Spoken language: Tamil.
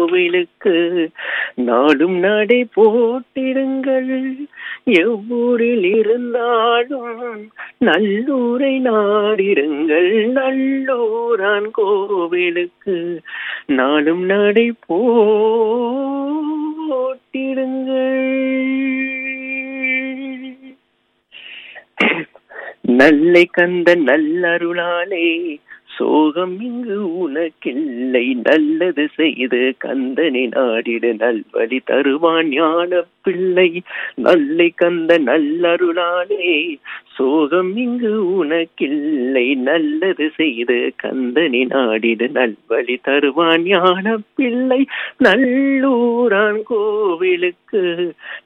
கோவிலுக்கு நாடும் நடை போட்டிடுங்கள் எவ்வூரில் இருந்தாலும் நல்லூரை நாடிருங்கள் நல்லூரான் கோவிலுக்கு நாடும் நடை போட்டிடுங்கள் நல்லை கந்த நல்லருளாலே சோகம் இங்கு உனக்கில்லை நல்லது செய்து கந்தனை நாடிடு நல்வழி தருவான் ஞான பிள்ளை நல்லை கந்த நல்லருளாலே சோகம் இங்கு உனக்கில்லை நல்லது செய்து கந்தனை நாடிடு நல்வழி தருவான் ஞான பிள்ளை நல்லூரான் கோவிலுக்கு